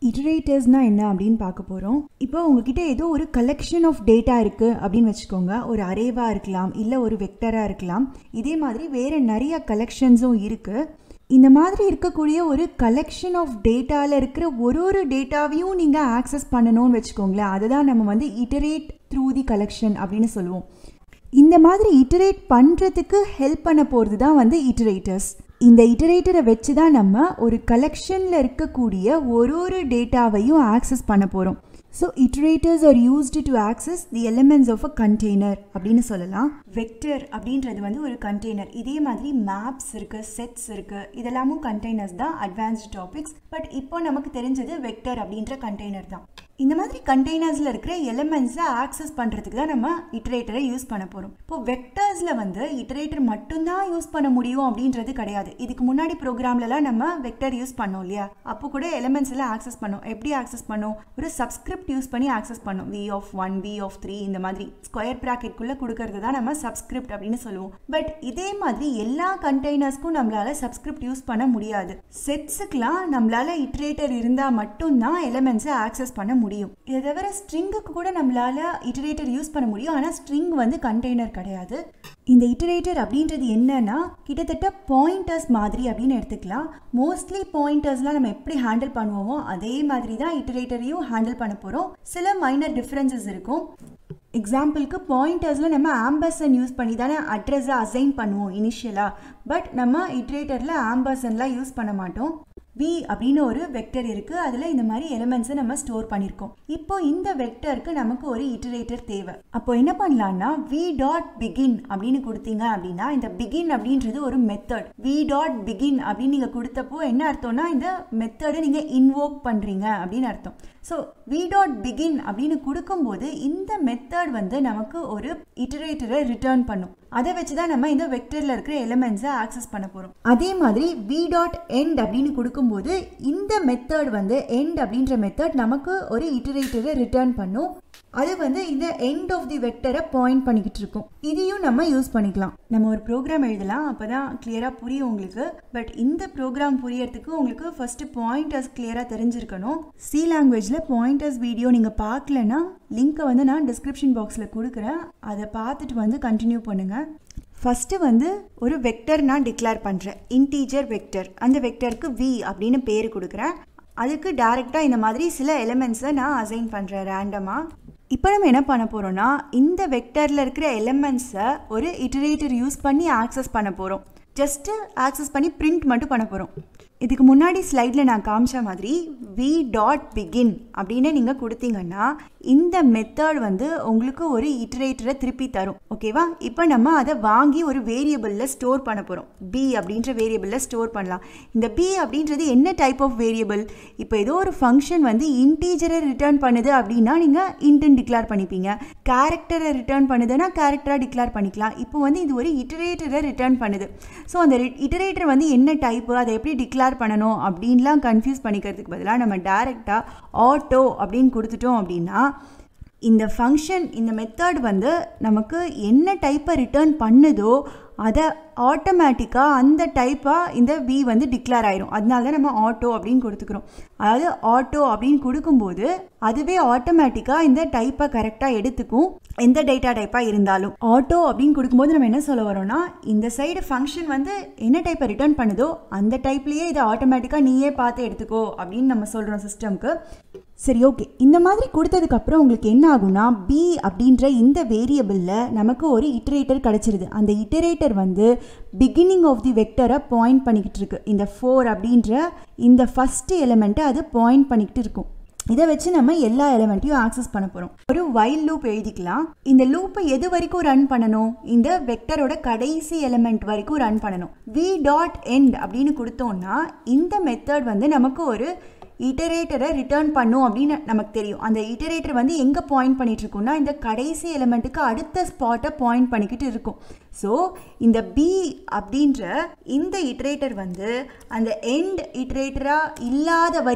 இட்ரேட்டர்ஸ்னா என்ன அப்படின்னு பார்க்க போகிறோம் இப்போ உங்ககிட்ட ஏதோ ஒரு கலெக்ஷன் ஆஃப் டேட்டா இருக்குது அப்படின்னு வச்சுக்கோங்க ஒரு அரேவாக இருக்கலாம் இல்லை ஒரு வெக்டராக இருக்கலாம் இதே மாதிரி வேறு நிறைய கலெக்ஷன்ஸும் இருக்குது இந்த மாதிரி இருக்கக்கூடிய ஒரு கலெக்ஷன் ஆஃப் டேட்டாவில் இருக்கிற ஒரு ஒரு டேட்டாவையும் நீங்கள் ஆக்சஸ் பண்ணணும்னு வச்சுக்கோங்களேன் அதுதான் நம்ம வந்து இட்டரேட் த்ரூ தி கலெக்ஷன் அப்படின்னு சொல்லுவோம் இந்த மாதிரி இட்டரேட் பண்ணுறதுக்கு ஹெல்ப் பண்ண போகிறது தான் வந்து இட்டரேட்டர்ஸ் இந்த இட்டரேட்டரை வச்சு தான் நம்ம ஒரு கலெக்ஷனில் இருக்கக்கூடிய ஒரு ஒரு டேட்டாவையும் ஆக்சஸ் பண்ண போகிறோம் so iterators are used to access the elements of a container அப்படின்னு சொல்லலாம் வெக்டர் அப்படின்றது வந்து ஒரு கண்டெய்னர் இதே மாதிரி மேப்ஸ் இருக்குது செட்ஸ் இருக்குது இதெல்லாமும் கண்டெய்னர்ஸ் தான் அட்வான்ஸ்டு டாபிக்ஸ் பட் இப்போ நமக்கு தெரிஞ்சது வெக்டர் அப்படின்ற கண்டெய்னர் தான் இந்த மாதிரி கண்டெய்னர்ஸில் இருக்கிற எலிமெண்ட்ஸை ஆக்சஸ் பண்ணுறதுக்கு தான் நம்ம இட்ரேட்டரை யூஸ் பண்ண போகிறோம் இப்போ வெக்டர்ஸில் வந்து இட்ரேட்டர் மட்டும்தான் யூஸ் பண்ண முடியும் அப்படின்றது கிடையாது இதுக்கு முன்னாடி ப்ரோக்ராம்லலாம் நம்ம வெக்டர் யூஸ் பண்ணோம் இல்லையா அப்போ கூட எலிமெண்ட்ஸ் எல்லாம் ஆக்சஸ் பண்ணோம் எப்படி ஆக்சஸ் பண்ணோம் ஒரு சப்ஸ்கிரிப்ட் யூஸ் பண்ணி ஆக்சஸ் பண்ணோம் v of one v of three இந்த மாதிரி ஸ்கொயர் ப்ராக்கெட்குள்ளே கொடுக்கறது தான் நம்ம சப்ஸ்கிரிப்ட் அப்படின்னு சொல்லுவோம் பட் இதே மாதிரி எல்லா கண்டெய்னர்ஸ்க்கும் நம்மளால சப்ஸ்கிரிப்ட் யூஸ் பண்ண முடியாது செட்ஸுக்கெலாம் நம்மளால இட்ரேட்டர் இருந்தால் மட்டும்தான் எலிமெண்ட்ஸை ஆக்சஸ் பண்ண முடியும் இதை தவிர ஸ்ட்ரிங்குக்கு கூட நம்மளால இட்டரேட்டர் யூஸ் பண்ண முடியும் ஆனால் ஸ்ட்ரிங் வந்து கண்டெய்னர் கிடையாது இந்த இட்டரேட்டர் அப்படின்றது என்னன்னா கிட்டத்தட்ட பாயிண்டர்ஸ் மாதிரி அப்படின்னு எடுத்துக்கலாம் மோஸ்ட்லி பாயிண்டர்ஸ்லாம் நம்ம எப்படி ஹேண்டில் பண்ணுவோமோ அதே மாதிரி தான் இட்டரேட்டரையும் ஹேண்டில் பண்ண போகிறோம் சில மைனர் டிஃப்ரென்சஸ் இருக்கும் எக்ஸாம்பிளுக்கு பாயிண்டர்ஸில் நம்ம ஆம்பர்சன் யூஸ் பண்ணி தானே அட்ரஸை அசைன் பண்ணுவோம் இனிஷியலாக பட் நம்ம இட்ரேட்டரில் ஆம்பர்சன்லாம் யூஸ் பண்ண மாட்டோம் வி அப்படின்னு ஒரு வெக்டர் இருக்குது அதில் இந்த மாதிரி எலிமெண்ட்ஸை நம்ம ஸ்டோர் பண்ணியிருக்கோம் இப்போ இந்த வெக்டருக்கு நமக்கு ஒரு இட்டரேட்டர் தேவை அப்போ என்ன பண்ணலாம்னா வி டாட் பிகின் அப்படின்னு கொடுத்தீங்க அப்படின்னா இந்த பிகின் அப்படின்றது ஒரு மெத்தட் வி டாட் பிகின் அப்படின்னு நீங்கள் கொடுத்தப்போ என்ன அர்த்தம்னா இந்த மெத்தடை நீங்கள் இன்வோக் பண்ணுறீங்க அப்படின்னு அர்த்தம் ஸோ வி டாட் பிகின் அப்படின்னு கொடுக்கும்போது இந்த மெத்தட் வந்து நமக்கு ஒரு இட்டரேட்டரை ரிட்டர்ன் பண்ணும் அதை வச்சு தான் நம்ம இந்த வெக்டரில் இருக்கிற எலிமெண்ட்ஸை ஆக்சஸ் பண்ண போகிறோம் அதே மாதிரி வி டாட் எண்ட் அப்படின்னு கொடுக்கும்போது இந்த மெத்தட் வந்து எண்ட் அப்படின்ற மெத்தட் நமக்கு ஒரு இட்டரேட்டரை ரிட்டர்ன் பண்ணும் அது வந்து இந்த எண்ட் ஆஃப் தி வெக்டரை பாயிண்ட் பண்ணிக்கிட்டு இருக்கும் இதையும் நம்ம யூஸ் பண்ணிக்கலாம் நம்ம ஒரு ப்ரோக்ராம் எழுதலாம் அப்போ தான் கிளியராக புரியும் உங்களுக்கு பட் இந்த ப்ரோக்ராம் புரியறதுக்கு உங்களுக்கு ஃபஸ்ட்டு பாயிண்டர்ஸ் கிளியராக தெரிஞ்சிருக்கணும் சி லாங்குவேஜில் பாயிண்டர்ஸ் வீடியோ நீங்கள் பார்க்கலன்னா லிங்க்கை வந்து நான் டிஸ்கிரிப்ஷன் பாக்ஸில் கொடுக்குறேன் அதை பார்த்துட்டு வந்து கண்டினியூ பண்ணுங்கள் ஃபஸ்ட்டு வந்து ஒரு வெக்டர் நான் டிக்ளேர் பண்ணுறேன் இன்டீஜர் வெக்டர் அந்த வெக்டருக்கு வி அப்படின்னு பேர் கொடுக்குறேன் அதுக்கு டேரெக்டாக இந்த மாதிரி சில எலிமெண்ட்ஸை நான் அசைன் பண்ணுறேன் ரேண்டமாக இப்போ நம்ம என்ன பண்ண போகிறோம்னா இந்த வெக்டரில் இருக்கிற எலிமெண்ட்ஸை ஒரு இட்டரேட்டர் யூஸ் பண்ணி ஆக்சஸ் பண்ண போகிறோம் ஜஸ்ட்டு ஆக்சஸ் பண்ணி பிரிண்ட் மட்டும் பண்ண போகிறோம் இதுக்கு முன்னாடி ஸ்லைடில் நான் காமிச்ச மாதிரி வி டாட் பிகின் அப்படின்னு நீங்கள் கொடுத்தீங்கன்னா இந்த மெத்தட் வந்து உங்களுக்கு ஒரு இட்ரேட்டரை திருப்பி தரும் ஓகேவா இப்போ நம்ம அதை வாங்கி ஒரு வேரியபிளில் ஸ்டோர் பண்ண போகிறோம் பி அப்படின்ற வேரியபிளில் ஸ்டோர் பண்ணலாம் இந்த பி அப்படின்றது என்ன டைப் ஆஃப் வேரியபிள் இப்போ ஏதோ ஒரு ஃபங்க்ஷன் வந்து இன்டீஜரை ரிட்டர்ன் பண்ணுது அப்படின்னா நீங்கள் இன்டன் டிக்ளேர் பண்ணிப்பீங்க கேரக்டரை ரிட்டர்ன் பண்ணுதுன்னா கேரக்டராக டிக்ளேர் பண்ணிக்கலாம் இப்போ வந்து இது ஒரு இட்டரேட்டரை ரிட்டர்ன் பண்ணுது ஸோ அந்த இட்டரேட்டர் வந்து என்ன டைப்பு அதை எப்படி டிக்ளேர் பண்ணணும் அப்படின்லாம் கன்ஃபியூஸ் பண்ணிக்கிறதுக்கு பதிலாக நம்ம டேரெக்டாக ஆட்டோ அப்படின்னு கொடுத்துட்டோம் அப்படின்னா இந்த ஃபங்க்ஷன் இந்த மெத்தட் வந்து நமக்கு என்ன டைப்பை ரிட்டர்ன் பண்ணுதோ அதை ஆட்டோமேட்டிக்காக அந்த டைப்பாக இந்த வி வந்து டிக்ளேர் ஆயிரும் அதனால தான் நம்ம ஆட்டோ அப்படின்னு கொடுத்துக்கிறோம் அதாவது ஆட்டோ அப்படின்னு கொடுக்கும்போது அதுவே ஆட்டோமேட்டிக்காக இந்த டைப்பை கரெக்டாக எடுத்துக்கும் எந்த டேட்டா டைப்பாக இருந்தாலும் ஆட்டோ அப்படின்னு கொடுக்கும்போது நம்ம என்ன சொல்ல வரோம்னா இந்த சைடு ஃபங்க்ஷன் வந்து என்ன டைப்பை ரிட்டர்ன் பண்ணுதோ அந்த டைப்லேயே இதை ஆட்டோமேட்டிக்காக நீயே பார்த்து எடுத்துக்கோ அப்படின்னு நம்ம சொல்கிறோம் சிஸ்டம்க்கு சரி ஓகே இந்த மாதிரி கொடுத்ததுக்கப்புறம் உங்களுக்கு என்ன ஆகும்னா பி அப்படின்ற இந்த வேரியபிளில் நமக்கு ஒரு இட்டரேட்டர் கிடச்சிருது அந்த இட்டரேட்டர் வந்து பிகினிங் ஆஃப் தி வெக்டரை பாயிண்ட் பண்ணிக்கிட்டு இருக்கு இந்த ஃபோர் அப்படின்ற இந்த ஃபஸ்ட்டு எலிமெண்ட்டை அது பாயிண்ட் பண்ணிக்கிட்டு இருக்கும் இதை வச்சு நம்ம எல்லா எலிமெண்ட்டையும் ஆக்சஸ் பண்ண போகிறோம் ஒரு வைல் லூப் எழுதிக்கலாம் இந்த லூப்பை எது வரைக்கும் ரன் பண்ணணும் இந்த வெக்டரோட கடைசி எலிமெண்ட் வரைக்கும் ரன் பண்ணணும் வி டாட் எண்ட் அப்படின்னு கொடுத்தோம்னா இந்த மெத்தட் வந்து நமக்கு ஒரு இட்டரேட்டரை ரிட்டர்ன் பண்ணும் அப்படின்னு நமக்கு தெரியும் அந்த இட்டரேட்டர் வந்து எங்கே பாயிண்ட் பண்ணிட்டு இருக்கோம்னா இந்த கடைசி எலிமெண்ட்டுக்கு அடுத்த ஸ்பாட்டை பாயிண்ட் பண்ணிக்கிட்டு இருக்கும் ஸோ இந்த பி அப்படின்ற இந்த இட்ரேட்டர் வந்து அந்த எண்ட் இட்ரேட்டராக இல்லாத வரைக்கும்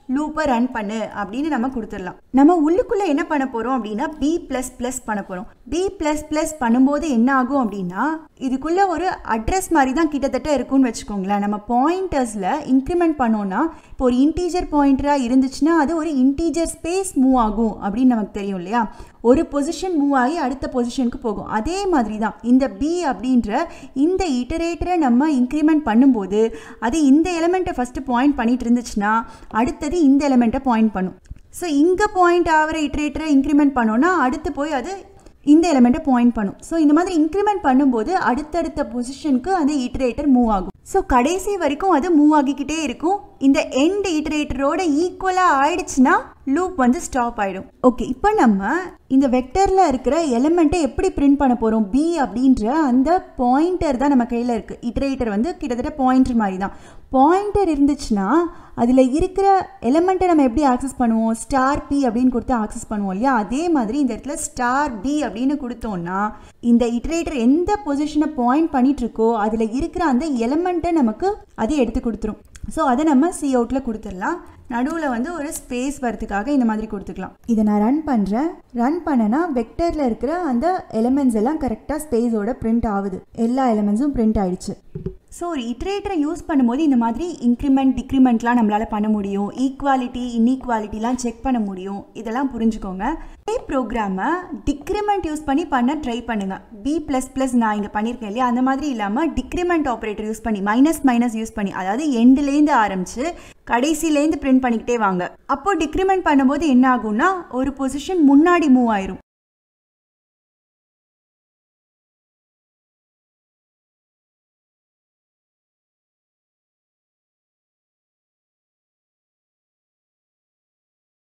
லூப்பை ரன் பண்ணு அப்படின்னு நம்ம கொடுத்துடலாம் நம்ம உள்ளுக்குள்ளே என்ன பண்ண போகிறோம் அப்படின்னா பி ப்ளஸ் ப்ளஸ் பண்ண போகிறோம் பி ப்ளஸ் ப்ளஸ் பண்ணும்போது என்ன ஆகும் அப்படின்னா இதுக்குள்ளே ஒரு அட்ரஸ் மாதிரி தான் கிட்டத்தட்ட இருக்கும்னு வச்சுக்கோங்களேன் நம்ம பாயிண்டர்ஸில் இன்க்ரிமெண்ட் பண்ணோன்னா இப்போ ஒரு இன்டீஜர் பாயிண்டராக இருந்துச்சுன்னா அது ஒரு இன்டீஜர் ஸ்பேஸ் மூவ் ஆகும் அப்படின்னு நமக்கு தெரியும் இல்லையா ஒரு பொசிஷன் மூவ் ஆகி அடுத்த பொசிஷனுக்கு போகும் அதே மாதிரி தான் இந்த பி அப்படின்ற இந்த இட்டரேட்டரை நம்ம இன்க்ரிமெண்ட் பண்ணும்போது அது இந்த எலமெண்ட்டை ஃபஸ்ட்டு பாயிண்ட் பண்ணிட்டு இருந்துச்சுன்னா அடுத்தது இந்த எலமெண்ட்டை பாயிண்ட் பண்ணும் ஸோ இங்கே பாயிண்ட் ஆகிற இட்ரேட்டரை இன்க்ரிமெண்ட் பண்ணோன்னா அடுத்து போய் அது இந்த எலமெண்ட்டை பாயிண்ட் பண்ணும் ஸோ இந்த மாதிரி இன்க்ரிமெண்ட் பண்ணும்போது அடுத்தடுத்த பொசிஷனுக்கு அந்த இட்ரேட்டர் மூவ் ஆகும் ஸோ கடைசி வரைக்கும் அது மூவ் ஆகிக்கிட்டே இருக்கும் இந்த எண்ட் இட்ரேட்டரோட ஈக்குவலாக ஆயிடுச்சுன்னா லூப் வந்து ஸ்டாப் ஆகிடும் ஓகே இப்போ நம்ம இந்த வெக்டரில் இருக்கிற எலமெண்ட்டை எப்படி பிரிண்ட் பண்ண போகிறோம் பி அப்படின்ற அந்த பாயிண்டர் தான் நம்ம கையில் இருக்குது இட்ரேட்டர் வந்து கிட்டத்தட்ட பாயிண்டர் மாதிரி தான் பாயிண்டர் இருந்துச்சுன்னா அதில் இருக்கிற எலமெண்ட்டை நம்ம எப்படி ஆக்சஸ் பண்ணுவோம் ஸ்டார் பி அப்படின்னு கொடுத்து ஆக்சஸ் பண்ணுவோம் இல்லையா அதே மாதிரி இந்த இடத்துல ஸ்டார் பி அப்படின்னு கொடுத்தோம்னா இந்த இட்ரேட்டர் எந்த பொசிஷனை பாயிண்ட் பண்ணிட்டு இருக்கோ அதில் இருக்கிற அந்த எலமெண்ட்டை நமக்கு அது எடுத்து கொடுத்துரும் ஸோ அதை நம்ம சி அவுட்டில் கொடுத்துடலாம் நடுவில் வந்து ஒரு ஸ்பேஸ் வரதுக்காக இந்த மாதிரி கொடுத்துக்கலாம் இதை நான் ரன் பண்ணுறேன் ரன் பண்ணனா வெக்டரில் இருக்கிற அந்த எலிமெண்ட்ஸ் எல்லாம் கரெக்டாக ஸ்பேஸோட பிரிண்ட் ஆகுது எல்லா எலிமெண்ட்ஸும் பிரிண்ட் ஆயிடுச்சு ஸோ ஒரு இட்ரேட்டரை யூஸ் பண்ணும்போது இந்த மாதிரி இன்க்ரிமெண்ட் டிக்ரிமெண்ட்லாம் நம்மளால் பண்ண முடியும் ஈக்குவாலிட்டி இன்இக்வாலிட்டிலாம் செக் பண்ண முடியும் இதெல்லாம் புரிஞ்சுக்கோங்க இதே ப்ரோக்ராமை டிக்ரிமெண்ட் யூஸ் பண்ணி பண்ண ட்ரை பண்ணுங்கள் பி ப்ளஸ் ப்ளஸ் நான் இங்கே பண்ணியிருக்கேன் இல்லையா அந்த மாதிரி இல்லாமல் டிக்ரிமெண்ட் ஆப்ரேட்டர் யூஸ் பண்ணி மைனஸ் மைனஸ் யூஸ் பண்ணி அதாவது எண்டுலேருந்து ஆரம்பித்து கடைசிலேருந்து பிரிண்ட் பண்ணிக்கிட்டே வாங்க அப்போ டிக்ரிமெண்ட் பண்ணும்போது என்ன ஆகும்னா ஒரு பொசிஷன் முன்னாடி மூவ் ஆயிரும்